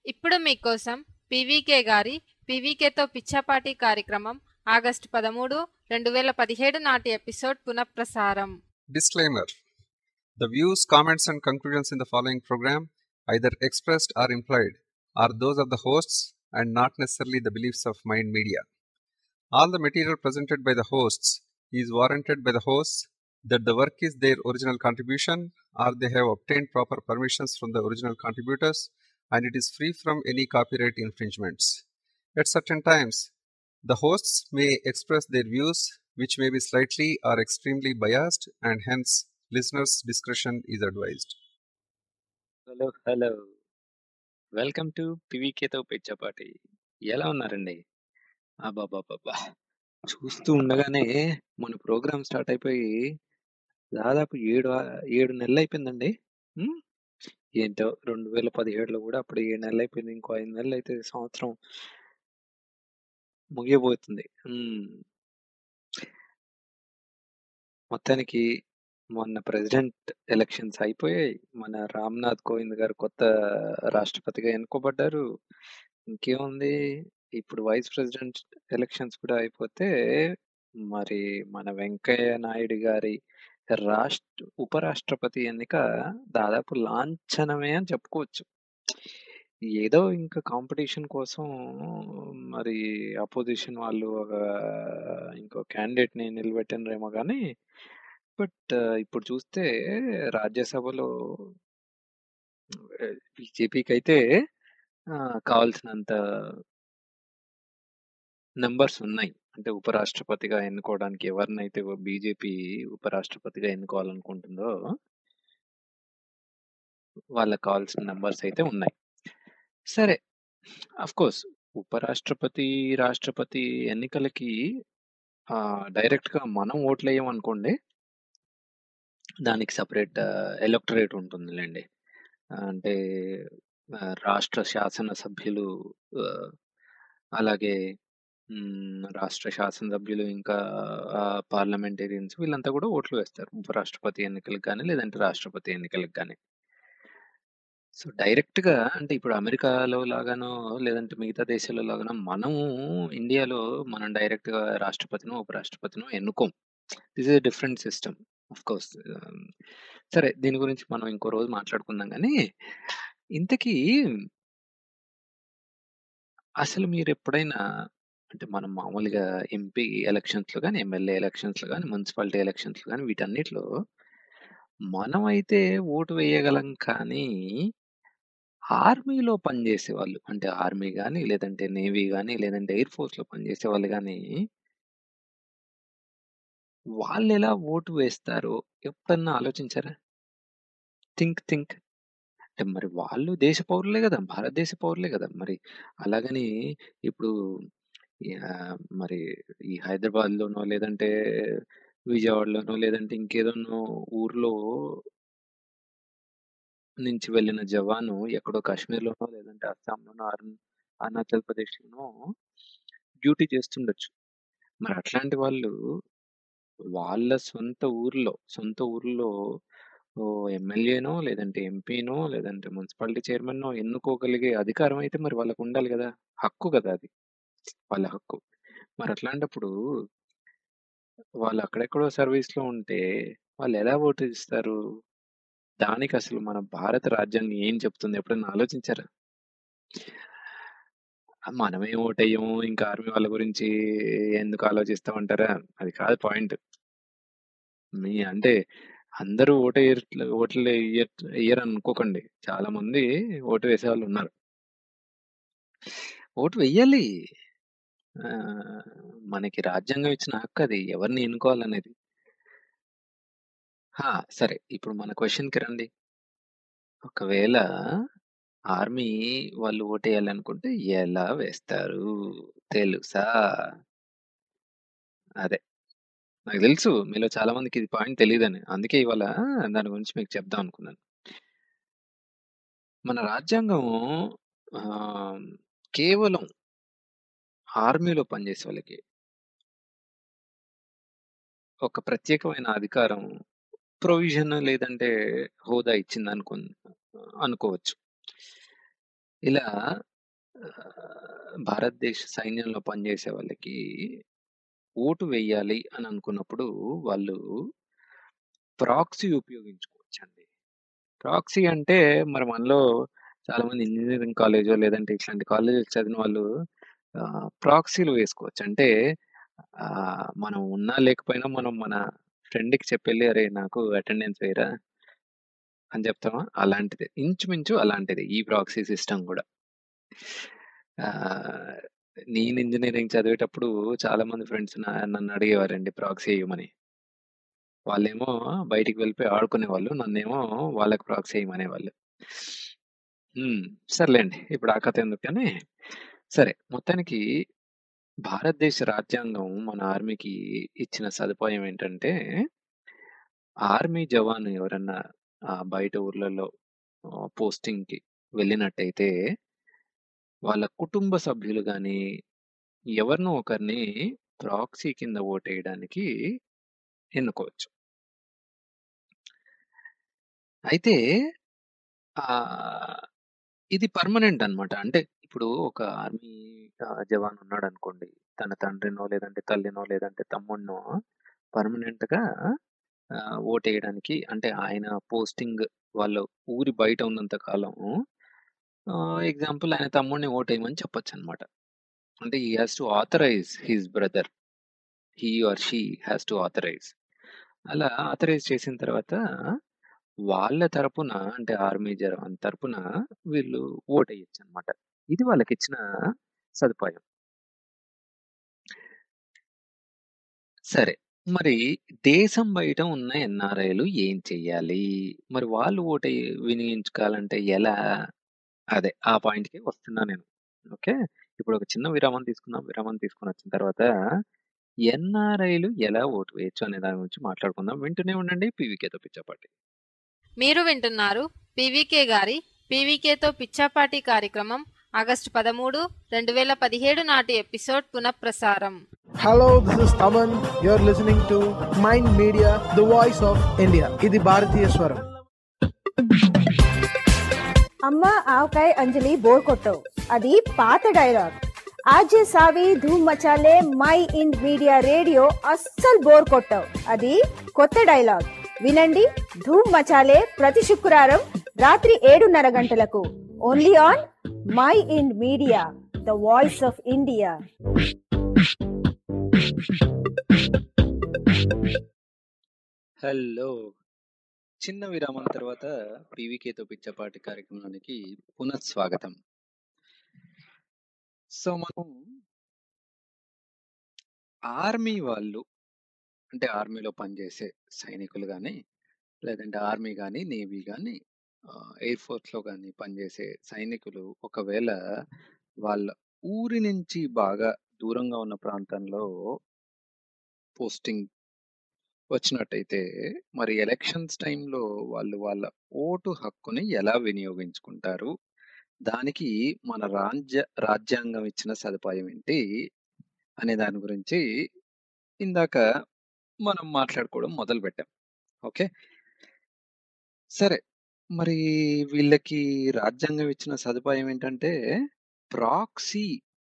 ఇప్పుడు మీకోసం పీవీకే గారి పీవీకేతో పిచ్చాపాటి కార్యక్రమం ఆగస్టు పదమూడు రెండు వేల పదిహేడు నాటి ఎపిసోడ్ పునఃప్రసారం Disclaimer The views, comments, and conclusions in the following program, either expressed or implied, are those of the hosts and not necessarily the beliefs of Mind Media. All the material presented by the hosts is warranted by the hosts that the work is their original contribution or they have obtained proper permissions from the original contributors and it is free from any copyright infringements. At certain times, the hosts may express their views, which may be slightly or extremely biased, and hence listeners' discretion is advised. Hello hello welcome to పివికేతో పిచ్చపాటి ఎలా ఉన్నారండి అబ్బాబాబా చూస్తూ ఉండగానే మన programme start అయిపోయి దాదాపు ఏడు ఆ- ఏడు నెలలు అయిపోయిందండి ఉమ్, ఏంటో రెండు వేల పదిహేడులో కూడా అప్పుడు ఏడు నెలలు అయిపోయింది ఇంకో ఐదు నెలలు అయితే సంవత్సరం ముగియబోతుంది ఉమ్, మొత్తానికి మొన్న ప్రెసిడెంట్ ఎలక్షన్స్ అయిపోయాయి మన రామ్నాథ్ కోవింద్ గారు కొత్త రాష్ట్రపతిగా ఎన్నుకోబడ్డారు ఇంకేముంది ఇప్పుడు వైస్ ప్రెసిడెంట్ ఎలక్షన్స్ కూడా అయిపోతే మరి మన వెంకయ్య నాయుడు గారి రాష్ట్ర ఉపరాష్ట్రపతి ఎన్నిక దాదాపు లాంఛనమే అని చెప్పుకోవచ్చు ఏదో ఇంకా కాంపిటీషన్ కోసం మరి అపోజిషన్ వాళ్ళు ఒక ఇంకో క్యాండిడేట్ ని నిలబెట్టినరేమో కానీ బట్ ఇప్పుడు చూస్తే రాజ్యసభలో బీజేపీకి అయితే ఆ, కావాల్సినంత నెంబర్స్ ఉన్నాయి అంటే ఉపరాష్ట్రపతిగా ఎన్నుకోవడానికి ఎవరినైతే బీజేపీ ఉపరాష్ట్రపతిగా ఎన్నుకోవాలనుకుంటుందో వాళ్ళకి కావాల్సిన నెంబర్స్ అయితే ఉన్నాయి సరే అఫ్ కోర్స్ ఉపరాష్ట్రపతి రాష్ట్రపతి ఎన్నికలకి ఆ, డైరెక్ట్ గా మనం ఓట్లు వేయం అనుకోండి దానికి సపరేట్ ఎలక్టరేట్ ఉంటుందిలేండి అంటే ఆ, రాష్ట్ర శాసన సభ్యులు ఆ, అలాగే మ్, రాష్ట్ర శాసనసభ్యులు ఇంకా పార్లమెంటేరియన్స్ వీళ్ళంతా కూడా ఓట్లు వేస్తారు ఉపరాష్ట్రపతి ఎన్నికలకు కానీ లేదంటే రాష్ట్రపతి ఎన్నికలకు కానీ సో డైరెక్ట్ గా అంటే ఇప్పుడు అమెరికాలో లాగానో లేదంటే మిగతా దేశాల్లో లాగానో మనము ఇండియాలో మనం డైరెక్ట్ గా రాష్ట్రపతినో ఉపరాష్ట్రపతినో ఎన్నుకోం this is different system of course సరే దీని గురించి మనం ఇంకో రోజు మాట్లాడుకుందాం కానీ ఇంతకీ అసలు మీరు ఎప్పుడైనా అంటే మనం మామూలుగా ఎంపీ ఎలక్షన్స్ లో కానీ ఎమ్మెల్యే ఎలక్షన్స్ లో కానీ మున్సిపాలిటీ ఎలక్షన్స్ లో కానీ వీటన్నిటిలో మనమైతే ఓటు వేయగలం కానీ ఆర్మీలో పనిచేసే వాళ్ళు అంటే ఆర్మీ కానీ లేదంటే నేవీ కానీ లేదంటే ఎయిర్ ఫోర్స్ లో పనిచేసే వాళ్ళు కానీ వాళ్ళు ఎలా ఓటు వేస్తారో ఎప్పుడన్నా ఆలోచించారా థింక్ థింక్ అంటే మరి వాళ్ళు దేశ పౌరులే కదా భారతదేశ పౌరులే కదా మరి అలాగని ఇప్పుడు ఆ, మరి ఈ హైదరాబాద్ లోనో లేదంటే విజయవాడలోనో లేదంటే ఇంకేదోనో ఊర్లో నుంచి వెళ్ళిన జవాను ఎక్కడో కాశ్మీర్లోనో లేదంటే అస్సాంలోనో అరుణ్- అరుణాచల్ ప్రదేశ్లోనో డ్యూటీ చేస్తుండొచ్చు మరి అట్లాంటి వాళ్ళు వాళ్ళ సొంత ఊర్లో సొంత ఊర్లో ఓ ఎమ్మెల్యేనో లేదంటే ఎంపీనో లేదంటే మున్సిపాలిటీ చైర్మన్నో ఎన్నుకోగలిగే అధికారం అయితే మరి వాళ్ళకు ఉండాలి కదా హక్కు కదా అది వాళ్ళ హక్కు మరి అట్లాంటప్పుడు వాళ్ళు అక్కడెక్కడో సర్వీస్ లో ఉంటే వాళ్ళు ఎలా ఓటు ఇస్తారు దానికి అసలు మన భారత రాజ్యాంగం ఏం చెప్తుంది ఎప్పుడైనా ఆలోచించారా మనమే ఓటేయము ఇంకా ఆర్మీ వాళ్ళ గురించి ఎందుకు ఆలోచిస్తామంటారా అది కాదు పాయింట్ మీ అంటే అందరూ ఓటు వేయట్లే- ఓట్లు వేయట్- వేయరు అనుకోకండి చాలా మంది ఓటు వేసే వాళ్ళు ఉన్నారు ఓటు వెయ్యాలి ఆ, మనకి రాజ్యాంగం ఇచ్చిన హక్కు అది ఎవరిని ఎన్నుకోవాలనేది హా, సరే ఇప్పుడు మన క్వశ్చన్ కి రండి ఒకవేళ ఆర్మీ వాళ్ళు ఓటేయాలనుకుంటే ఎలా వేస్తారు తెలుసా అదే నాకు తెలుసు మీలో చాలా మందికి ఇది పాయింట్ తెలియదని అందుకే ఇవాళ దాని గురించి మీకు చెప్దాం అనుకున్నాను మన రాజ్యాంగం ఆ, కేవలం ఆర్మీలో పనిచేసే వాళ్ళకి ఒక ప్రత్యేకమైన అధికారం ప్రొవిజన్ లేదంటే హోదా ఇచ్చింది అనుకో అనుకోవచ్చు ఇలా ఆహ్, భారతదేశ సైన్యంలో పనిచేసే వాళ్ళకి ఓటు వెయ్యాలి అని అనుకున్నప్పుడు వాళ్ళు ప్రాక్సీ ఉపయోగించుకోవచ్చండి. ప్రాక్సీ అంటే మరి మనలో చాలామంది ఇంజినీరింగ్ కాలేజో లేదంటే ఇట్లాంటి కాలేజీలు చదివిన వాళ్ళు ఆహ్, ప్రాక్సీలు వేసుకోవచ్చు. అంటే ఆహ్, మనం ఉన్నా లేకపోయినా మనం మన ఫ్రెండ్‌కి చెప్పెళ్ళి "అరేయ్! నాకు అటెండెన్స్ వేయరా" అని చెప్తామా? అలాంటిదే. ఇంచుమించు అలాంటిదే ఈ ప్రాక్సీ సిస్టమ్ గూడా. ఆహ్, నేను ఇంజినీరింగ్ చదివేటప్పుడు చాలామంది ఫ్రెండ్స్ నా నన్ను అడిగేవారండి ప్రాక్సీ ఎయ్యమని. వాళ్ళేమో బయటికి వెళ్ళిపోయి ఆడుకునేవాళ్ళు. నన్నేమో వాళ్ళకి ప్రాక్సీ ఎయమనేవాళ్ళు. హ్మ్. సర్లేండి. ఇప్పుడు ఆ కథ ఎందుకు గానీ, సరే మొత్తానికి భారతదేశ రాజ్యాంగం మన ఆర్మీకి ఇచ్చిన సదుపాయం ఏంటంటే, ఆర్మీ జవాన్ ఎవరన్నా ఆహ్, బయట ఊర్లలో ఆహ్, పోస్టింగ్‌కి వెళ్ళినట్టయితే వాళ్ళ కుటుంబ సభ్యులు గాని, ఎవరినో ఒకరిని ప్రాక్సీ కింద ఓటేయడానికి ఎన్నుకోవచ్చు. అయితే ఆహ్, ఇది పర్మనెంట్ అన్నమాట. అంటే ఇప్పుడు ఒక ఆర్మీ ఆహ్, జవాన్ ఉన్నాడనుకోండి. తన తండ్రినో, లేదంటే తల్లినో, లేదంటే తమ్ముడినో పర్మనెంట్‌గా ఆహ్, ఓటేయడానికి అంటే ఆయన పోస్టింగ్ వాళ్ళ ఊరి బయట ఉన్నంత కాలం ఆహ్, ఎగ్జాంపుల్ ఆయన తమ్ముడిని ఓటేయమని చెప్పొచ్చన్నమాట. అంటే he has to authorize his brother. He or she has to authorize. అలా ఆథరైజ్ చేసిన తర్వాత వాళ్ళ తరపున అంటే ఆర్మీ జవాన్ తరపున వీళ్ళు ఓటేయొచ్చన్నమాట. ఇది వాళ్ళకిచ్చిన సదుపాయం. సరే. మరి దేశం బయట ఉన్న ఎన్ఆర్ఐలు ఏం చెయ్యాలి? మరి వాళ్ళు ఓటు వినియోగించుకోవాలంటే ఎలా? అదే ఆ పాయింట్‌కి వస్తున్నా నేను. ఓకే. ఇప్పుడు ఒక చిన్న విరామం తీసుకుందాం. విరామం తీసుకొనొచ్చిన తర్వాత ఎన్ఆర్ఐలు ఎలా ఓటు వేయొచ్చు అనే దాని గురించి మాట్లాడుకుందాం. వింటూనే ఉండండి పీవీకేతో పిచ్చాపాటి. మీరు వింటున్నారు పీవీకే గారి పీవీకేతో పిచ్చాపాటి కార్యక్రమం ఆగస్టు పదమూడు రెండు వేల పదిహేడు నాటి ఎపిసోడ్ పునఃప్రసారం Hello, this is Taman. You're listening to Mind Media, the voice of India. ఇది భారతీయ స్వరం అమ్మ ఆవకాయ అంజలి బోర్ కొట్టవు అది పాత డైలాగ్ ఆజే సావి ధూమ్ మచాలే మై ఇండ్ మీడియా రేడియో అస్సలు బోర్ కొట్టవు అది కొత్త డైలాగ్ వినండి ధూమ్ మచాలే ప్రతి శుక్రవారం రాత్రి ఏడున్నర గంటలకు only on Mind Media the voice of India hello. చిన్న విరామం తర్వాత పీవీకేతో పిచ్చాపాటి కార్యక్రమానికి పునఃస్వాగతం. సో, మనం ఆర్మీ వాళ్ళు అంటే ఆర్మీలో పనిచేసే సైనికులు గాని, లేదంటే ఆర్మీ గాని, నేవీ గాని, ఆహ్, ఎయిర్ ఫోర్స్‌లో గాని పనిచేసే సైనికులు ఒకవేళ వాళ్ళ ఊరి నుంచి బాగా దూరంగా ఉన్న ప్రాంతంలో పోస్టింగ్ వచ్చినట్టయితే, మరి ఎలక్షన్స్ టైమ్‌లో వాళ్ళు వాళ్ళ ఓటు హక్కుని ఎలా వినియోగించుకుంటారు? దానికి మన రాంజ్య రాజ్యాంగం ఇచ్చిన సదుపాయం ఏంటి? అనే దాని గురించి ఇందాక మనం మాట్లాడుకోవడం మొదలుపెట్టాం. ఓకే. సరే. మరి వీళ్ళకి రాజ్యాంగం ఇచ్చిన సదుపాయం ఏంటంటే ప్రాక్సీ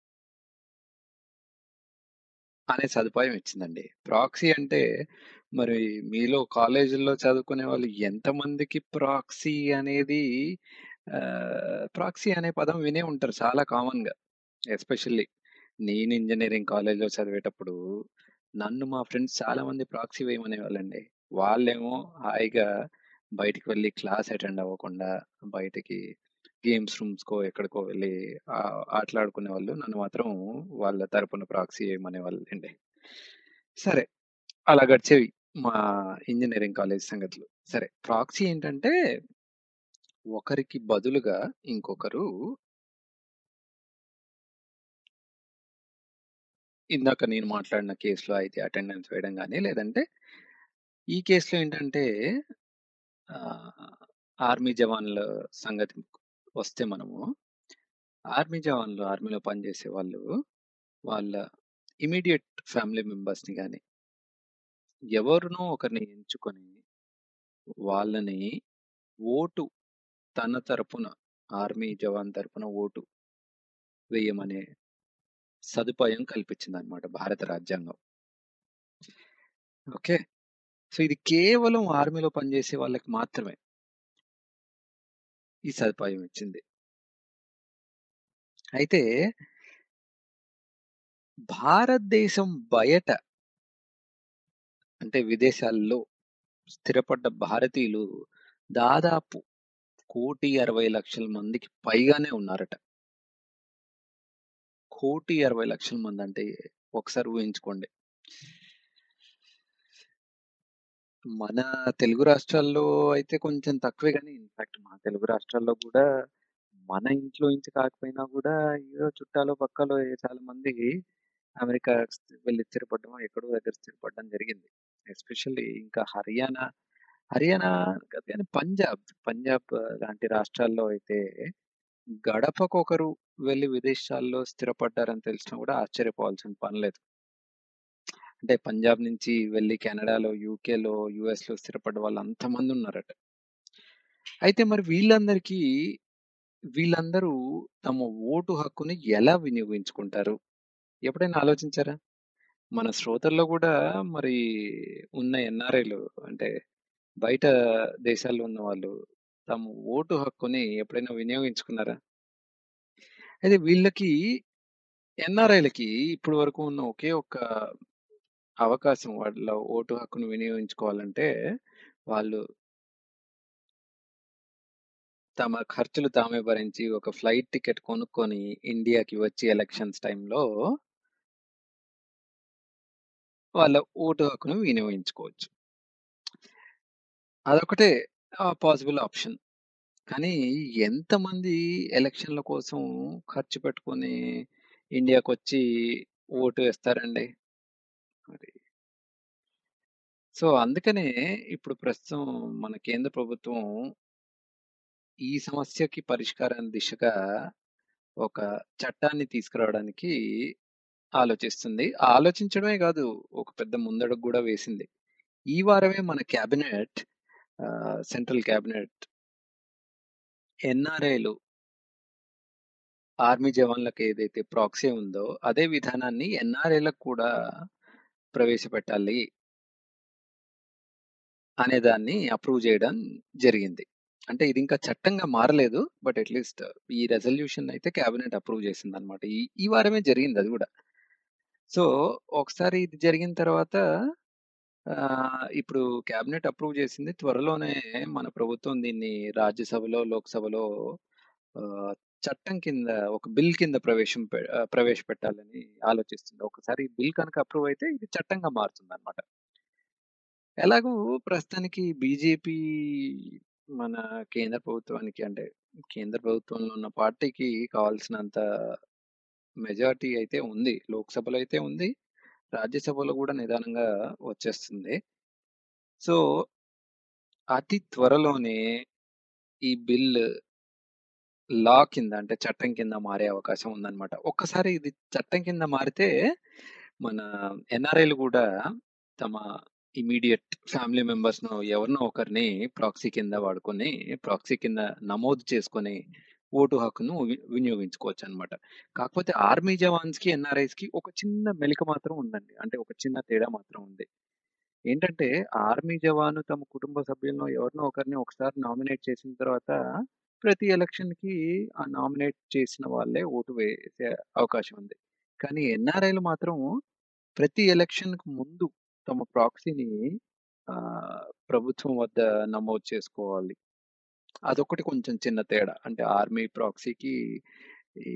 అనే సదుపాయం ఇచ్చిందండి. ప్రాక్సీ అంటే మరి మీలో కాలేజీల్లో చదువుకునే వాళ్ళు ఎంతమందికి ప్రాక్సీ అనేది ఆహ్, ప్రాక్సీ అనే పదం వినే ఉంటారు చాలా కామన్‌గా. ఎస్పెషల్లీ నేను ఇంజినీరింగ్ కాలేజ్‌లో చదివేటప్పుడు నన్ను మా ఫ్రెండ్స్ చాలామంది ప్రాక్సీ వేయమనేవాళ్ళండి. వాళ్ళేమో హాయిగా బయటికి వెళ్లి క్లాస్ అటెండ్ అవ్వకుండా బయటికి గేమ్స్ రూమ్స్‌కో ఎక్కడికో వెళ్లి ఆహ్, ఆటలాడుకునేవాళ్ళు. నన్ను మాత్రం వాళ్ళ తరపున ప్రాక్సీ ఏయమనేవాళ్ళండి. సరే. అలా గడిచేవి మా ఇంజినీరింగ్ కాలేజ్ సంగతులు. సరే. ప్రాక్సీ ఏంటంటే ఒకరికి బదులుగా ఇంకొకరు ఇందాక నేను మాట్లాడిన కేస్‌లో అయితే అటెండెన్స్ వేయడం గాని, లేదంటే ఈ కేస్‌లో ఏంటంటే ఆహ్, ఆర్మీ జవాన్ల సంగతి వస్తే మనము ఆర్మీ జవాన్లు ఆర్మీలో పనిచేసే వాళ్ళు వాళ్ళ ఇమ్మీడియేట్ ఫ్యామిలీ మెంబర్స్‌ని గాని ఎవరినో ఒకరిని ఎంచుకొని వాళ్ళని ఓటు తన తరపున ఆర్మీ జవాన్ తరపున ఓటు వేయమనే సదుపాయం కల్పించిందనమాట భారత రాజ్యాంగం. ఓకే. సో, ఇది కేవలం ఆర్మీలో పనిచేసే వాళ్ళకి మాత్రమే. ఈ సదుపాయం ఇచ్చింది. అయితే భారతదేశం బయట అంటే విదేశాల్లో స్థిరపడ్డ భారతీయులు దాదాపు 1,60,00,000 మందికి పైగానే ఉన్నారట. 1,60,00,000 మందంటే ఒకసారి ఊహించుకోండి. మన తెలుగు రాష్ట్రాల్లో అయితే కొంచెం తక్కువే గానీ, ఇన్‌ఫాక్ట్ మా తెలుగు రాష్ట్రాల్లో గూడా మన ఇంట్లో నుంచి కాకపోయినా గూడా ఏదో చుట్టాలో, పక్కాలో ఏ చాలా మంది అమెరికా వెళ్లి స్థిరపడడం, ఎక్కడో దగ్గర స్థిరపడడం జరిగింది. ఎస్పెషల్లీ ఇంకా హర్యానా, హర్యానా కాదు గానీ పంజాబ్, పంజాబ్ లాంటి రాష్ట్రాల్లో అయితే గడపకొకరు వెళ్లి విదేశాల్లో స్థిరపడ్డారని తెలిసినా గూడా ఆశ్చర్యపోవాల్సిన పని లేదు. అంటే పంజాబ్ నుంచి వెళ్లి కెనడాలో, యూకేలో, యూఎస్‌లో స్థిరపడ్డ వాళ్ళు అంతమంది ఉన్నారట. అయితే మరి వీళ్ళందరికీ వీళ్ళందరూ తమ ఓటు హక్కుని ఎలా వినియోగించుకుంటారు? ఎప్పుడైనా ఆలోచించారా? మన శ్రోతల్లో గూడా మరి ఉన్న ఎన్ఆర్ఐలు అంటే బయట దేశాల్లో ఉన్నవాళ్ళు తమ ఓటు హక్కుని ఎప్పుడైనా వినియోగించుకున్నారా? అయితే వీళ్ళకి ఎన్ఆర్ఐలకి ఇప్పటి వరకు ఉన్న ఒకే ఒక్క అవకాశం వాళ్ళ ఓటు హక్కును వినియోగించుకోవాలంటే వాళ్ళు తమ ఖర్చులు తామే భరించి ఒక ఫ్లైట్ టికెట్ కొనుక్కొని ఇండియాకి వచ్చి ఎలక్షన్స్ టైంలో వాళ్ళ ఓటు హక్కును వినియోగించుకోవచ్చు. అదొకటే ఆహ్, పాసిబుల్ ఆప్షన్. కానీ ఎంతమంది ఎలక్షన్‌ల కోసం ఖర్చు పెట్టుకొని ఇండియాకొచ్చి ఓటు వేస్తారండి? మరి సో, అందుకనే ఇప్పుడు ప్రస్తుతం మన కేంద్ర ప్రభుత్వం ఈ సమస్యకి పరిష్కారం దిశగా ఒక చట్టాన్ని తీసుకురావడానికి ఆలోచిస్తుంది. ఆలోచించడమే గాదు, ఒక పెద్ద ముందడుగు గూడా వేసింది. ఈ వారమే మన క్యాబినెట్ ఆహ్, సెంట్రల్ క్యాబినెట్ ఎన్ఆర్ఐలు ఆర్మీ జవాన్లకు ఏదైతే ప్రాక్సీ ఉందో, అదే విధానాన్ని ఎన్ఆర్ఐలకు కూడా ప్రవేశపెట్టాలి. అనే దాన్ని అప్రూవ్ జేయడం జరిగింది. అంటే ఇది ఇంకా చట్టంగా మారలేదు. బట్ అట్‌లీస్ట్ ఈ రిజల్యూషన్ అయితే క్యాబినెట్ అప్రూవ్ చేసిందన్నమాట. ఈ ఈ వారమే జరిగింది అది గూడా. సో, ఒకసారి ఇది జరిగిన తర్వాత ఆహ్, ఇప్పుడు క్యాబినెట్ అప్రూవ్ చేసింది. త్వరలోనే మన ప్రభుత్వం దీన్ని రాజ్యసభలో, లోక్‌సభలో ఆహ్, చట్టం కింద ఒక బిల్ కింద ప్రవేశం పె ఆహ్, ప్రవేశపెట్టాలని ఆలోచిస్తుంది. ఒకసారి బిల్ కనుక అప్రూవ్ అయితే ఇది చట్టంగా మారుతుందన్నమాట. ఎలాగూ ప్రస్తుతానికి బీజేపీ మన కేంద్ర ప్రభుత్వానికి అంటే కేంద్ర ప్రభుత్వంలో ఉన్న పార్టీకి కావాల్సినంత మెజారిటీ అయితే ఉంది. లోక్‌సభలో అయితే ఉంది. రాజ్యసభలో గూడా నిదానంగా వచ్చేస్తుంది. సో, అతి త్వరలోనే ఈ బిల్ లా కింద అంటే చట్టం కింద మారే అవకాశం ఉందన్నమాట. ఒక్కసారి ఇది చట్టం కింద మారితే మన ఎన్ఆర్ఐలు గూడా తమ ఇమ్మీడియేట్ ఫ్యామిలీ మెంబర్స్‌నో ఎవరినో ఒకరిని ప్రాక్సీ కింద వాడుకొని, ప్రాక్సీ కింద నమోదు చేసుకొని ఓటు హక్కును వి వినియోగించుకోవచ్చన్నమాట. కాకపోతే ఆర్మీ జవాన్స్‌కి, ఎన్ఆర్ఐస్‌కి ఒక చిన్న మెలిక మాత్రం ఉందండి. అంటే ఒక చిన్న తేడా మాత్రం ఉంది. ఏంటంటే ఆర్మీ జవాను తమ కుటుంబ సభ్యులనో ఎవరినో ఒకరిని ఒకసారి నామినేట్ చేసిన తర్వాత ప్రతి ఎలక్షన్‌కి ఆ నామినేట్ చేసిన వాళ్ళే ఓటు వేసే అవకాశం ఉంది. కానీ ఎన్ఆర్ఐలు మాత్రం ప్రతి ఎలక్షన్‌కి ముందు తమ ప్రాక్సీని ఆహ్, ప్రభుత్వం వద్ద నమోదు చేసుకోవాలి. అదొక్కటి కొంచెం చిన్న తేడా. అంటే ఆర్మీ ప్రాక్సీకి ఈ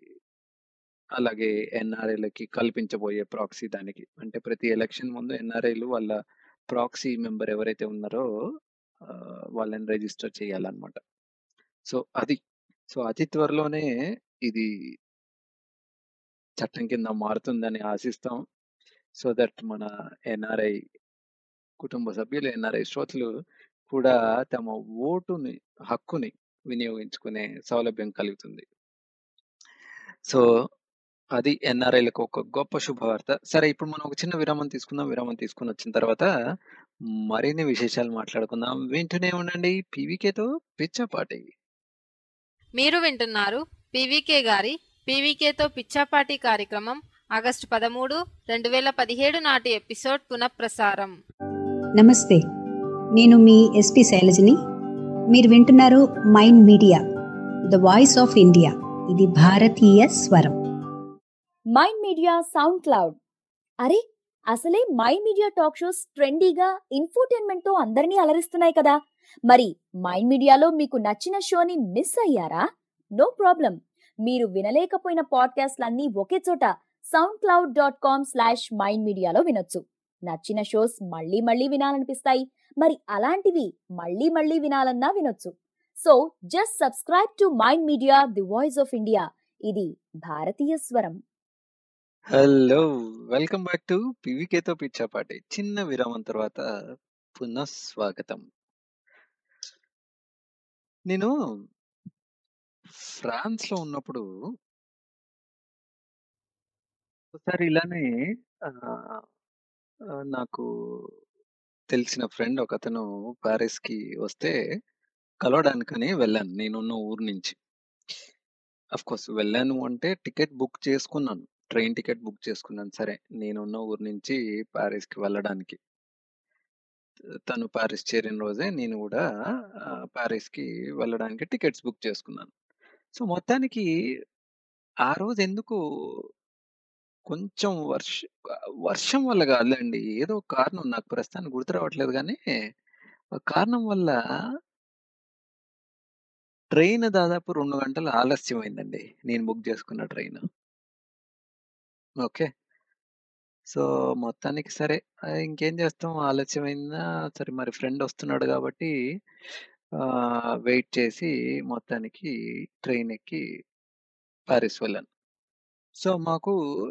అలాగే ఎన్ఆర్ఐలకి కల్పించబోయే ప్రాక్సీ దానికి. అంటే ప్రతి ఎలక్షన్ ముందు ఎన్ఆర్ఐలు వాళ్ళ ప్రాక్సీ మెంబర్ ఎవరైతే ఉన్నారో ఆహ్, వాళ్ళని రిజిస్టర్ చేయాలన్నమాట. సో, అది. సో, అతి త్వరలోనే ఇది చట్టం కింద మారుతుందని ఆశిస్తాం. సో దట్ మన ఎన్ఆర్ఐ కుటుంబ సభ్యులు, ఎన్ఆర్ఐ శ్రోతలు కూడా తమ ఓటుని హక్కుని వినియోగించుకునే సౌలభ్యం కలుగుతుంది. సో, అది ఎన్ఆర్ఐలకు ఒక గొప్ప శుభవార్త. సరే ఇప్పుడు మనం ఒక చిన్న విరామం తీసుకుందాం. విరామం తీసుకొనొచ్చిన తర్వాత మరిన్ని విశేషాలు మాట్లాడుకుందాం. వింటూనే ఉండండి పీవీకేతో పిచ్చపాటి. మీరు వింటున్నారు పీవీకే గారి పీవీకేతో పిచ్చాపాటి కార్యక్రమం ఆగస్టు పదమూడు రెండు వేల పదిహేడు నాటి ఎపిసోడ్ పునఃప్రసారం నమస్తే నేను మీ ఎస్పి శైలజని మీరు వింటున్నారు Mind Media the voice of India ఇది భారతీయ స్వరం మైండ్ మీడియా సౌండ్ క్లౌడ్ అరే అసలే మైండ్ మీడియా టాక్ షోస్ ట్రెండీగా ఇన్ఫోటైన్మెంట్ తో అందరినీ అలరిస్తున్నాయి కదా మరి మైండ్ మీడియాలో మీకు నచ్చిన షోని మిస్ అయ్యారా నో ప్రాబ్లం మీరు వినలేకపోయిన పాడ్కాస్ట్లన్నీ ఒకే చోట SoundCloud dot com slash Mind మీడియాలో వినొచ్చు నచ్చిన షోస్ మళ్ళీ మళ్ళీ వినాలనిపిస్తాయి మరి అలాంటివి మళ్ళీ మళ్ళీ వినాలన్నా వినొచ్చు so just subscribe to Mind Media the voice of India ఇది భారతీయ స్వరం హలో వెల్కమ్ బ్యాక్ టు పివికేతో పిచ్చాపాటి చిన్న విరామం తర్వాత పునఃస్వాగతం నేను ఫ్రాన్స్ లో ఉన్నప్పుడు ఒకసారి ఇలానే ఆ, ఆ, నాకు తెలిసిన ఫ్రెండ్ ఒక అతను ప్యారిస్ కి వస్తే కలవడానికని వెళ్ళాను నేనున్న ఊరు నుంచి అఫ్ కోర్స్ వెళ్ళాను అంటే టికెట్ బుక్ చేసుకున్నాను ట్రైన్ టికెట్ బుక్ చేసుకున్నాను సరే నేనున్న ఊరు నుంచి ప్యారిస్ కి వెళ్ళడానికి తను ప్యారిస్ చేరిన రోజే నేను కూడా ఆ, ప్యారిస్ కి వెళ్ళడానికి టికెట్స్ బుక్ చేసుకున్నాను సో మొత్తానికి ఆ రోజు ఎందుకు కొంచెం వర్ష వర్షం వల్ల కాదులేండి ఏదో ఒక కారణం నాకు ప్రస్తుతానికి గుర్తు రావట్లేదు కానీ ఒక కారణం వల్ల ట్రైన్ దాదాపు రెండు గంటలు ఆలస్యమైందండి నేను బుక్ చేసుకున్న ట్రైన్ ఓకే సో మొత్తానికి సరే ఆ, ఇంకేం చేస్తాం ఆలస్యమైందా సరే మరి ఫ్రెండ్ వస్తున్నాడు కాబట్టి వెయిట్ చేసి మొత్తానికి ట్రైన్ ఎక్కి ప్యారిస్ వెళ్ళాను సో మాకు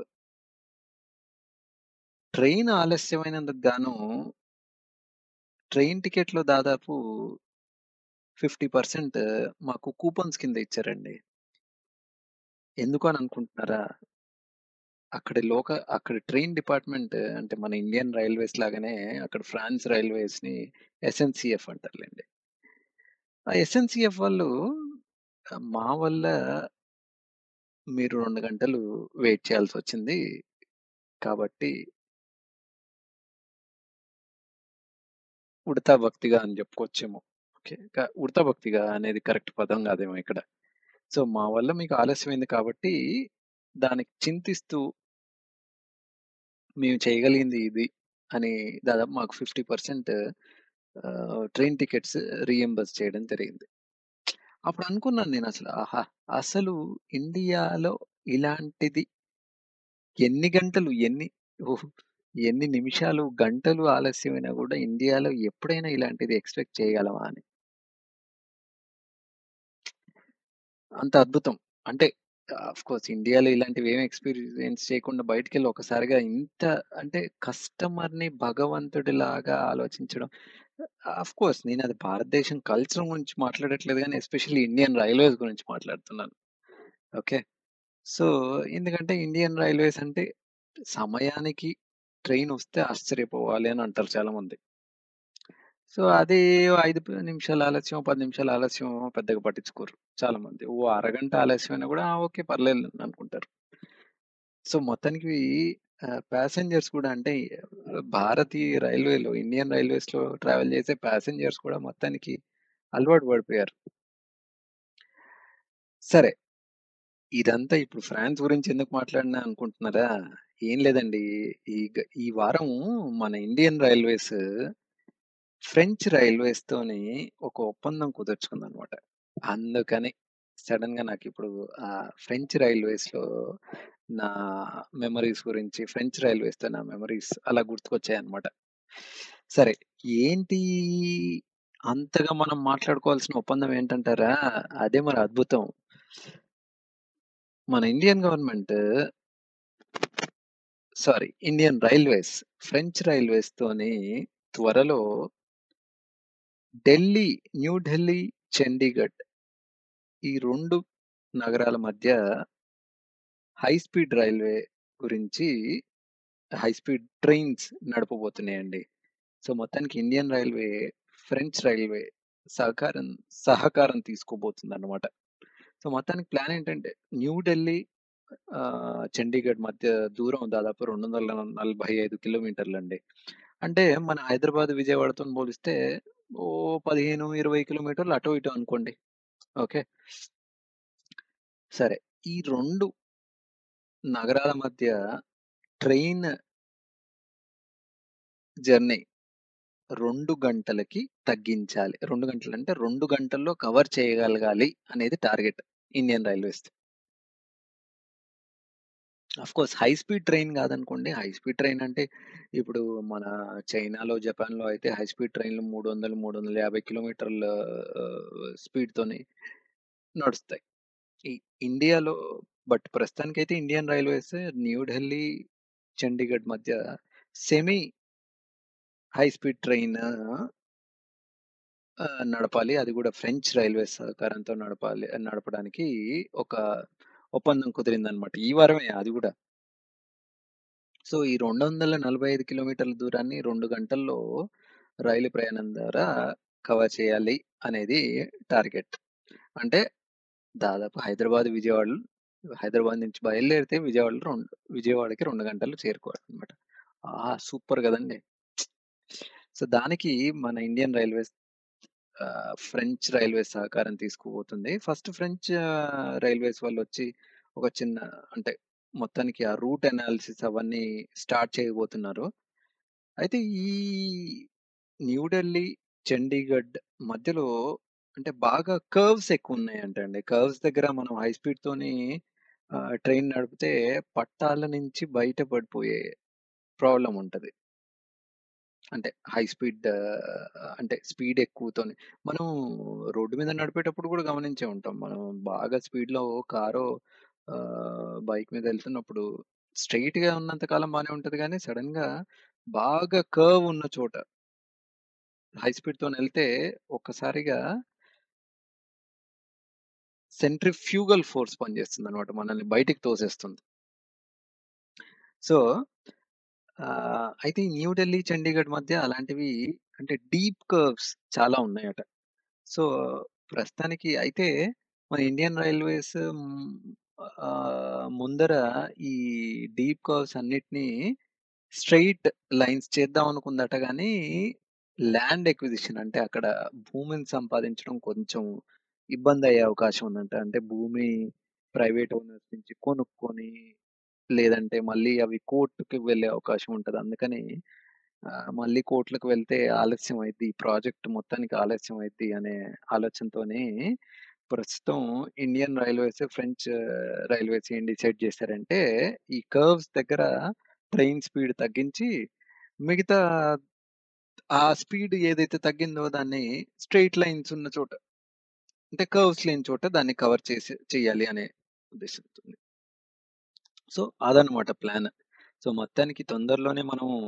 ట్రైన్ ఆలస్యమైనందుకు గాను ట్రైన్ టికెట్లో దాదాపు ఫిఫ్టీ పర్సెంట్ మాకు కూపన్స్ కింద ఇచ్చారండి ఎందుకు అని అనుకుంటున్నారా అక్కడ లోక అక్కడ ట్రైన్ డిపార్ట్మెంట్ అంటే మన ఇండియన్ రైల్వేస్ లాగానే అక్కడ ఫ్రాన్స్ రైల్వేస్ ని ఎస్ఎన్సిఎఫ్ అంటారులేండి ఆ ఎస్ఎన్సిఎఫ్ వాళ్ళు ఆ, మా వల్ల మీరు రెండు గంటలు వెయిట్ చేయాల్సి వచ్చింది కాబట్టి ఉడతా భక్తిగా అని చెప్పుకోవచ్చేమో ఓకే కా- ఉడతా భక్తిగా అనేది కరెక్ట్ పదం కాదేమో ఇక్కడ సో మా వల్ల మీకు ఆలస్యమైంది కాబట్టి దానికి చింతిస్తూ మేము చేయగలిగింది ఇది అని దాదాపు మాకు fifty percent train tickets reimburse చేయడం జరిగింది అప్పుడు అనుకున్నాను నేను అసలు ఆహా అసలు ఇండియాలో ఇలాంటిది ఎన్ని గంటలు ఎన్ని ఓహ్, ఎన్ని నిమిషాలు గంటలు ఆలస్యమైనా కూడా ఇండియాలో ఎప్పుడైనా ఇలాంటిది ఎక్స్పెక్ట్ చేయగలమా అని అంత అద్భుతం అంటే ఆఫ్ కోర్స్ ఇండియాలో ఇలాంటివి ఏమి ఎక్స్పీరియన్స్ చేయకుండా బయటికి వెళ్ళి ఒకసారిగా ఇంత అంటే కస్టమర్ ని భగవంతుడిలాగా ఆలోచించడం ఆఫ్ కోర్స్ నేను అది భారతదేశం కల్చర్ గురించి మాట్లాడట్లేదు కానీ ఎస్పెషల్లీ ఇండియన్ రైల్వేస్ గురించి మాట్లాడుతున్నాను ఓకే సో ఎందుకంటే ఇండియన్ రైల్వేస్ అంటే సమయానికి ట్రైన్ వస్తే ఆశ్చర్యపోవాలి అని అంటారు చాలా మంది సో అది ఐదు ప- నిమిషాల ఆలస్యం పది నిమిషాల ఆలస్యం పెద్దగా పట్టించుకోరు చాలా మంది ఓ అరగంట ఆలస్యం అయినా కూడా "ఆ, ఓకే పర్లేదు అని అనుకుంటారు సో మొత్తానికి ప్యాసింజర్స్ కూడా అంటే భారతీయ రైల్వేలో ఇండియన్ రైల్వేస్ లో ట్రావెల్ చేసే ప్యాసింజర్స్ కూడా మొత్తానికి అలవాటు పడిపోయారు సరే ఇదంతా ఇప్పుడు ఫ్రాన్స్ గురించి ఎందుకు మాట్లాడినా అనుకుంటున్నారా ఏం లేదండి ఈ గ- ఈ వారం మన ఇండియన్ రైల్వేస్ ఫ్రెంచ్ రైల్వేస్ తోని ఒక ఒప్పందం కుదుర్చుకుంది అనమాట అందుకని సడన్ గా నాకు ఇప్పుడు ఆ ఫ్రెంచ్ రైల్వేస్ లో నా మెమరీస్ గురించి ఫ్రెంచ్ రైల్వేస్ తో నా మెమరీస్ అలా గుర్తుకొచ్చాయి అనమాట సరే ఏంటి అంతగా మనం మాట్లాడుకోవాల్సిన ఒప్పందం ఏంటంటారా అదే మరి అద్భుతం మన Indian government sorry Indian Railways French Railways తోని త్వరలో ఢిల్లీ న్యూ ఢిల్లీ చండీగఢ్ ఈ రెండు నగరాల మధ్య హై స్పీడ్ రైల్వే గురించి హై స్పీడ్ ట్రైన్స్ నడపబోతున్నాయండి సో మొత్తానికి ఇండియన్ రైల్వే ఫ్రెంచ్ రైల్వే సహకారం సహకారం తీసుకోబోతుంది అనమాట సో మొత్తానికి ప్లాన్ ఏంటంటే న్యూ ఢిల్లీ ఆ, చండీగఢ్ మధ్య దూరం దాదాపు రెండు వందల నలభై ఐదు కిలోమీటర్లు అండి అంటే మన హైదరాబాద్ విజయవాడతో పోలిస్తే ఓ పదిహేను ఇరవై కిలోమీటర్లు అటు ఇటు అనుకోండి ఓకే సరే ఈ రెండు నగరాల మధ్య ట్రైన్ జర్నీ రెండు గంటలకి తగ్గించాలి రెండు గంటలు అంటే రెండు గంటల్లో కవర్ చేయగలగాలి అనేది target Indian Railways of course high speed train కాదనుకోండి హై స్పీడ్ ట్రైన్ అంటే ఇప్పుడు మన చైనాలో జపాన్లో అయితే హై స్పీడ్ ట్రైన్లు మూడు వందలు మూడు వందల యాభై కిలోమీటర్ల స్పీడ్ తోని నడుస్తాయి ఈ ఇండియాలో బట్ ప్రస్తుతానికైతే ఇండియన్ రైల్వేస్ న్యూఢిల్లీ చండీగఢ్ మధ్య సెమీ హై స్పీడ్ ట్రైన్ నడపాలి అది కూడా ఫ్రెంచ్ రైల్వే సహకారంతో నడపాలి నడపడానికి ఒక ఒప్పందం కుదిరిందనమాట ఈ వారమే అది కూడా సో ఈ రెండు వందల నలభై ఐదు కిలోమీటర్ల దూరాన్ని రెండు గంటల్లో రైలు ప్రయాణం ద్వారా కవర్ చేయాలి అనేది టార్గెట్ అంటే దాదాపు హైదరాబాద్ విజయవాడ హైదరాబాద్ నుంచి బయలుదేరితే విజయవాడలో రెండు విజయవాడకి రెండు గంటలు చేరుకోవాలన్నమాట ఆ సూపర్ కదండి సో దానికి మన Indian Railways ah, French Railways సహకారం తీసుకుపోతుంది ఫస్ట్ ఫ్రెంచ్ ఆ, రైల్వేస్ వాళ్ళు వచ్చి ఒక చిన్న అంటే మొత్తానికి ఆ రూట్ అనాలిసిస్ అవన్నీ స్టార్ట్ చేయబోతున్నారు అయితే ఈ న్యూఢిల్లీ చండీగఢ్ మధ్యలో అంటే బాగా కర్వ్స్ ఎక్కువ ఉన్నాయంట అండి కర్వ్స్ దగ్గర మనం హై స్పీడ్ తోని ట్రైన్ నడిపితే పట్టాల నుంచి బయట పడిపోయే ప్రాబ్లం ఉంటది అంటే హై స్పీడ్ అంటే స్పీడ్ ఎక్కువతోని మనం రోడ్డు మీద నడిపేటప్పుడు కూడా గమనించే ఉంటాం మనం బాగా స్పీడ్ లో కారో బైక్ మీద వెళ్తున్నప్పుడు స్ట్రైట్ గా ఉన్నంత కాలం బానే ఉంటది కానీ సడన్ గా బాగా కర్వ్ ఉన్న చోట హై స్పీడ్ తో వెళ్తే ఒక్కసారిగా సెంట్రిఫ్యూగల్ ఫోర్స్ పనిచేస్తుంది అనమాట మనల్ని బయటికి తోసేస్తుంది సో ఆ, అయితే ఈ న్యూఢిల్లీ చండీగఢ్ మధ్య అలాంటివి అంటే డీప్ కర్వ్స్ చాలా ఉన్నాయట సో ప్రస్తుతానికి అయితే మన ఇండియన్ రైల్వేస్ మ్, ఆ, ముందర ఈ డీప్ కర్వ్స్ అన్నిటినీ స్ట్రైట్ లైన్స్ చేద్దాం అనుకుందట కానీ ల్యాండ్ ఎక్విజిషన్ అంటే అక్కడ భూమిని సంపాదించడం కొంచెం ఇబ్బంది అయ్యే అవకాశం ఉందంట అంటే భూమి ప్రైవేట్ ఓనర్స్ నుంచి కొనుక్కొని లేదంటే మళ్ళీ అవి కోర్టుకి వెళ్ళే అవకాశం ఉంటది అందుకని ఆ, మళ్ళీ కోర్టులకు వెళ్తే ఆలస్యం అయింది ఈ ప్రాజెక్ట్ మొత్తానికి ఆలస్యం అయింది అనే ఆలోచనతోనే ప్రస్తుతం ఇండియన్ రైల్వేస్ ఫ్రెంచ్ రైల్వేస్ ఏం డిసైడ్ చేశారంటే ఈ కర్వ్స్ దగ్గర ట్రైన్ స్పీడ్ తగ్గించి మిగతా ఆ స్పీడ్ ఏదైతే తగ్గిందో దాన్ని స్ట్రైట్ లైన్స్ ఉన్న చోట అంటే కర్వ్స్ లేని చోట దాన్ని కవర్ చేసి చేయాలి అనే ఉద్దేశంతో సో అదనమాట ప్లాన్ సో మొత్తానికి తొందరలోనే మనము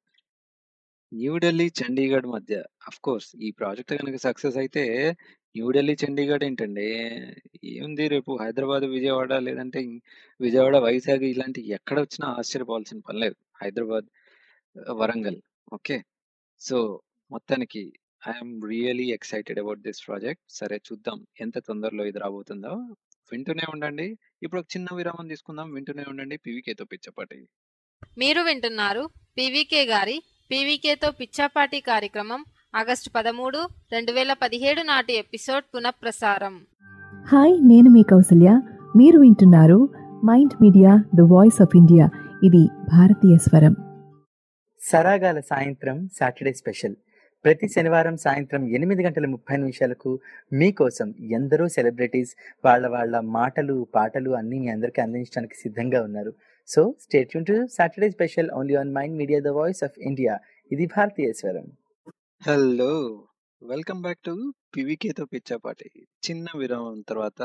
న్యూఢిల్లీ చండీగఢ్ మధ్య అఫ్ కోర్స్ ఈ ప్రాజెక్ట్ కనుక సక్సెస్ అయితే న్యూఢిల్లీ చండీగఢ్ ఏంటండి ఏముంది రేపు హైదరాబాద్ విజయవాడ లేదంటే ఇం- విజయవాడ వైజాగ్ ఇలాంటి ఎక్కడ వచ్చినా ఆశ్చర్యపోవాల్సిన పని లేదు హైదరాబాద్ ఆ, వరంగల్ ఓకే సో మొత్తానికి I'm really excited about this project సరే చూద్దాం ఎంత తొందరలో ఇది రాబోతుందో వింటూనే ఉండండి ఇప్పుడు ఒక చిన్న విరామం తీసుకుందాం వింటూనే ఉండండి పీవీకేతో పిచ్చపాటి మీరు వింటున్నారు పీవీకే గారి పీవీకేతో పిచ్చాపాటి కార్యక్రమం ఆగస్టు పదమూడు రెండు వేల పదిహేడు నాటి ఎపిసోడ్ పునఃప్రసారం హాయ్ నేను మీ కౌసల్య మీరు వింటున్నారు Mind Media the voice of India ఇది భారతీయ స్వరం సరాగాల సాయంత్రం సాటర్డే స్పెషల్ ప్రతి శనివారం సాయంత్రం ఎనిమిది గంటల ముప్పై నిమిషాలకు మీకోసం ఎందరో సెలబ్రిటీస్ వాళ్ళ వాళ్ళ మాటలు పాటలు అన్నీ మీ అందరికీ అందించడానికి సిద్ధంగా ఉన్నారు సో స్టేట్ టు Saturday special only on Mind Media the voice of India ఇది భారతీయ స్వరం హలో వెల్కమ్ బ్యాక్ టు పీవీకేతో పిచ్చాపాటి చిన్న విరామం తర్వాత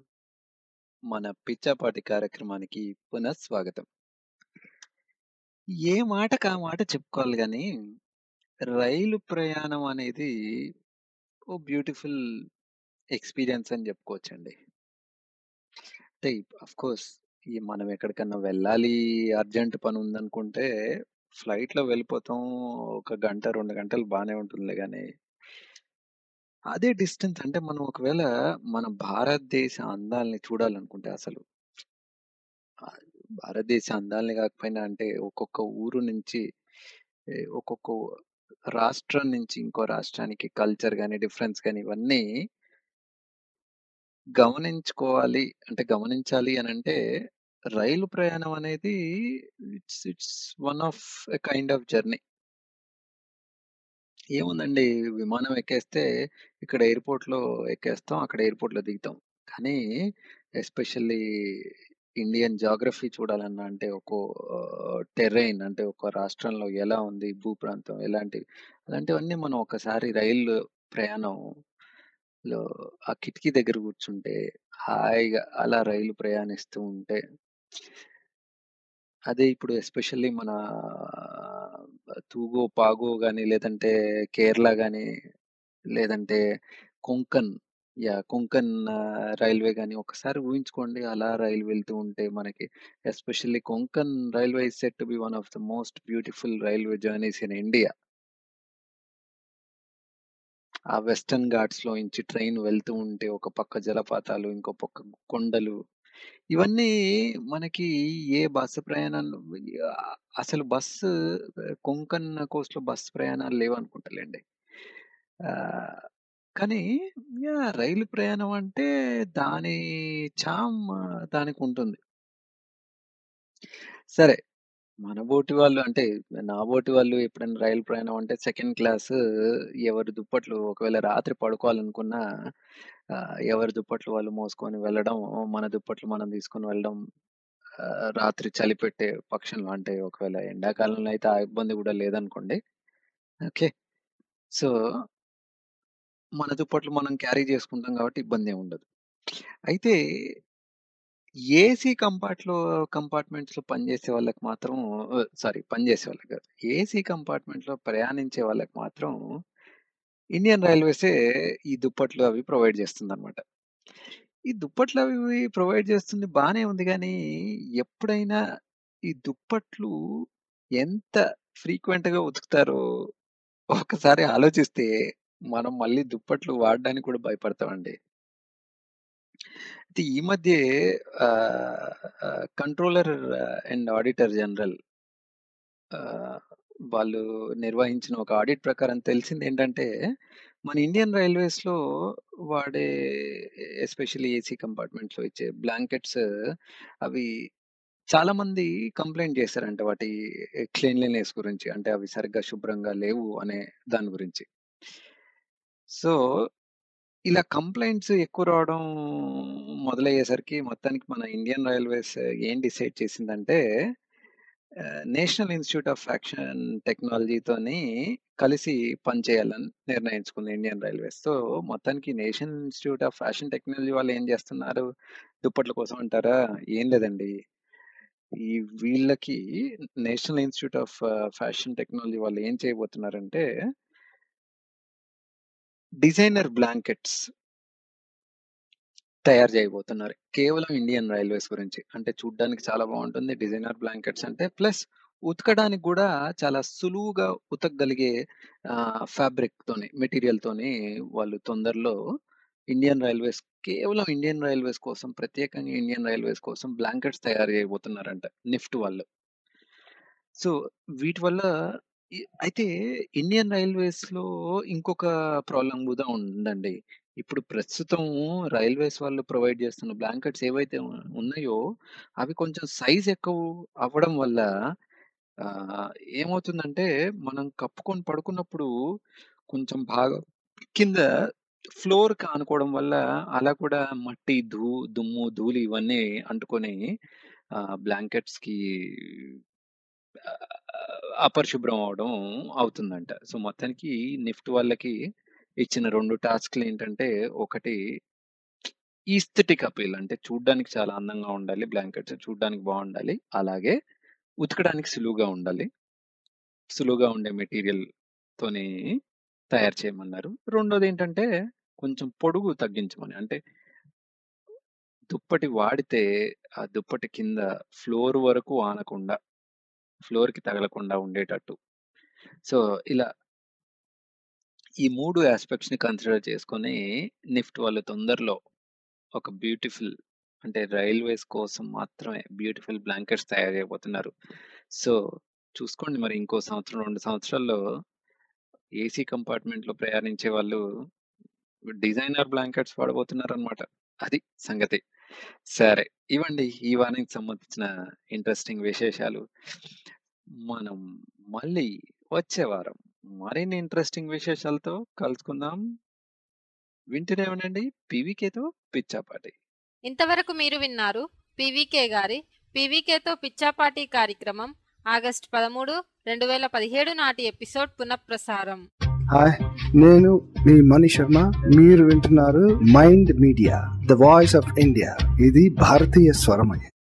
మన పిచ్చాపాటి కార్యక్రమానికి పునః స్వాగతం ఏ మాటకు ఆ మాట చెప్పుకోవాలి కానీ రైలు ప్రయాణం అనేది ఓ బ్యూటిఫుల్ ఎక్స్పీరియన్స్ అని చెప్పుకోవచ్చండి అంటే అఫ్ కోర్స్ ఈ మనం ఎక్కడికన్నా వెళ్ళాలి అర్జెంట్ పని ఉందనుకుంటే ఫ్లైట్ లో వెళ్ళిపోతాం ఒక గంట రెండు గంటలు బాగానే ఉంటుంది కానీ అదే డిస్టెన్స్ అంటే మనం ఒకవేళ మన భారతదేశ అందాల్ని చూడాలనుకుంటే అసలు ఆ భారతదేశ అందాల్ని కాకపోయినా అంటే ఒక్కొక్క ఊరు నుంచి ఏ, ఒక్కొక్క రాష్ట్రం నుంచి ఇంకో రాష్ట్రానికి కల్చర్ కానీ డిఫరెన్స్ కానీ ఇవన్నీ గమనించుకోవాలి అంటే గమనించాలి అని అంటే రైలు ప్రయాణం అనేది it's it's one of a kind of journey ఏముందండి విమానం ఎక్కేస్తే ఇక్కడ ఎయిర్పోర్ట్ లో ఎక్కేస్తాం అక్కడ ఎయిర్పోర్ట్ లో దిగుతాం కానీ ఎస్పెషల్లీ ఇండియన్ జాగ్రఫీ చూడాలన్నా అంటే ఒక్కో టెర్రైన్ అంటే ఒక రాష్ట్రంలో ఎలా ఉంది భూప్రాంతం ఎలాంటివి అలాంటివన్నీ మనం ఒకసారి రైలు ప్రయాణంలో ఆ కిటికీ దగ్గర కూర్చుంటే హాయిగా అలా రైలు ప్రయాణిస్తూ ఉంటే అదే ఇప్పుడు ఎస్పెషల్లీ మన తూగో పాగో గాని లేదంటే కేరళ గాని లేదంటే కొంకన్ యా కొంకన్ ఆ, రైల్వే గాని ఒకసారి ఊహించుకోండి అలా రైలు వెళ్తూ ఉంటే మనకి especially Konkan Railway is set to be one of the most beautiful railway journeys in India ah western Ghats లో నుంచి ట్రైన్ వెళ్తూ ఉంటే ఒక పక్క జలపాతాలు ఇంకో పక్క కొండలు ఇవన్నీ మనకి ఏ బస్సు ప్రయాణాలు అసలు బస్సు కొంకన్ కోస్ట్ లో బస్సు ప్రయాణాలు లేవు అనుకుంటాలేండి ఆ, కానీ యా, రైలు ప్రయాణం అంటే దాని చామ్ దానికి ఉంటుంది సరే మన బోటి వాళ్ళు అంటే నా బోటి వాళ్ళు ఎప్పుడైనా రైలు ప్రయాణం అంటే సెకండ్ క్లాస్ ఎవరి దుప్పట్లు ఒకవేళ రాత్రి పడుకోవాలనుకున్నా ఆ, ఎవరి దుప్పట్లు వాళ్ళు మోసుకొని వెళ్ళడం మన దుప్పట్లు మనం తీసుకొని వెళ్ళడం ఆ, రాత్రి చలి పెట్టే పక్షంలో అంటే ఒకవేళ ఎండాకాలంలో అయితే ఆ ఇబ్బంది కూడా లేదనుకోండి ఓకే సో మన దుప్పట్లు మనం క్యారీ చేసుకుంటాం కాబట్టి ఇబ్బంది ఏమి ఉండదు అయితే ఏసీ కంపార్ట్ లో కంపార్ట్మెంట్స్ లో పనిచేసే వాళ్ళకి మాత్రం సారీ పనిచేసే వాళ్ళకి కాదు ఏసీ కంపార్ట్మెంట్ లో ప్రయాణించే వాళ్ళకి మాత్రం ఇండియన్ రైల్వేసే ఈ దుప్పట్లు అవి ప్రొవైడ్ చేస్తుంది అనమాట ఈ దుప్పట్లు అవి ప్రొవైడ్ చేస్తుంది బానే ఉంది కానీ ఎప్పుడైనా ఈ దుప్పట్లు ఎంత ఫ్రీక్వెంట్ గా ఉతుకుతారో ఒకసారి ఆలోచిస్తే మనం మళ్ళీ దుప్పట్లు వాడడానికి కూడా భయపడతామండి అయితే ఈ మధ్య కంట్రోలర్ అండ్ ఆడిటర్ జనరల్ వాళ్ళు నిర్వహించిన ఒక ఆడిట్ ప్రకారం తెలిసింది ఏంటంటే మన ఇండియన్ రైల్వేస్ లో వాడే ఎస్పెషల్లీ ఏసీ కంపార్ట్మెంట్స్ లో ఇచ్చే బ్లాంకెట్స్ అవి చాలా మంది కంప్లైంట్ చేశారంట వాటి క్లీన్లీనెస్ గురించి అంటే అవి సరిగ్గా శుభ్రంగా లేవు అనే దాని గురించి సో ఇలా కంప్లైంట్స్ ఎక్కువ రావడం మొదలయ్యేసరికి మొత్తానికి మన ఇండియన్ రైల్వేస్ ఏం డిసైడ్ చేసిందంటే నేషనల్ ఇన్స్టిట్యూట్ ఆఫ్ ఫ్యాక్షన్ టెక్నాలజీతోని కలిసి పనిచేయాలని నిర్ణయించుకుంది ఇండియన్ రైల్వేస్ సో మొత్తానికి National Institute of Fashion Technology వాళ్ళు ఏం చేస్తున్నారు దుప్పట్ల కోసం అంటారా ఏం లేదండి ఈ వీళ్ళకి National Institute of Fashion Technology వాళ్ళు ఏం చేయబోతున్నారంటే డిజైనర్ బ్లాంకెట్స్ తయారు చేయబోతున్నారు కేవలం ఇండియన్ రైల్వేస్ గురించి అంటే చూడ్డానికి చాలా బాగుంటుంది డిజైనర్ బ్లాంకెట్స్ అంటే ప్లస్ ఉతకడానికి కూడా చాలా సులువుగా ఉతకగలిగే ఫ్యాబ్రిక్ తోని మెటీరియల్ తోని వాళ్ళు తొందరలో ఇండియన్ రైల్వేస్ కేవలం ఇండియన్ రైల్వేస్ కోసం ప్రత్యేకంగా ఇండియన్ రైల్వేస్ కోసం బ్లాంకెట్స్ తయారు చేయబోతున్నారంట నిఫ్ట్ వాళ్ళు సో వీటి వల్ల ఈ- అయితే ఇండియన్ రైల్వేస్ లో ఇంకొక ప్రాబ్లం కూడా ఉందండి ఇప్పుడు ప్రస్తుతం రైల్వేస్ వాళ్ళు ప్రొవైడ్ చేస్తున్న బ్లాంకెట్స్ ఏవైతే ఉ- ఉన్నాయో అవి కొంచెం సైజ్ ఎక్కువ అవ్వడం వల్ల ఆ, ఏమవుతుందంటే మనం కప్పుకొని పడుకున్నప్పుడు కొంచెం బాగా కింద ఫ్లోర్ ఆనుకోవడం వల్ల అలా కూడా మట్టి ధూ దుమ్ము ధూళి ఇవన్నీ అంటుకొని బ్లాంకెట్స్ కి ఆ, అపరిశుభ్రం అవడం అవుతుందంట సో మొత్తానికి నిఫ్ట్ వాళ్ళకి ఇచ్చిన రెండు టాస్క్లు ఏంటంటే ఒకటి ఈస్థెటిక్ అపీల్ అంటే చూడ్డానికి చాలా అందంగా ఉండాలి బ్లాంకెట్స్ చూడ్డానికి బాగుండాలి అలాగే ఉతకడానికి సులువుగా ఉండాలి సులువుగా ఉండే మెటీరియల్ తోని తయారు చేయమన్నారు రెండోది ఏంటంటే కొంచెం పొడుగు తగ్గించమని అంటే దుప్పటి వాడితే ఆ దుప్పటి కింద ఫ్లోర్ వరకు ఆనకుండా ఫ్లోర్ కి తగలకుండా ఉండేటట్టు సో ఇలా ఈ మూడు ఆస్పెక్ట్స్ ని కన్సిడర్ చేసుకొని నిఫ్ట్ వాళ్ళు తొందరలో ఒక బ్యూటిఫుల్ అంటే రైల్వేస్ కోసం మాత్రమే బ్యూటిఫుల్ బ్లాంకెట్స్ తయారు చేయబోతున్నారు సో చూసుకోండి మరి ఇంకో సంవత్సరం రెండు సంవత్సరాల్లో ఏసీ కంపార్ట్మెంట్ లో ప్రయాణించే వాళ్ళు డిజైనర్ బ్లాంకెట్స్ వాడబోతున్నారు అనమాట అది సంగతి సరే ఇవ్వండి ఈ వారానికి సంబంధించిన ఇంట్రెస్టింగ్ విశేషాలు మనం మళ్ళీ వచ్చే వారం మరిన్ని ఇంట్రెస్టింగ్ విశేషాలతో కలుసుకుందాం వింటూనే ఉండండి పీవీకేతో పిచ్చాపాటి ఇంతవరకు మీరు విన్నారు పీవీకే గారి పీవీకేతో పిచ్చాపాటి కార్యక్రమం ఆగస్టు పదమూడు రెండు వేల పదిహేడు నాటి ఎపిసోడ్ పునఃప్రసారం హాయ్ నేను మీ మణి శర్మ మీరు వింటున్నారు Mind Media the voice of India ఇది భారతీయ స్వరమయ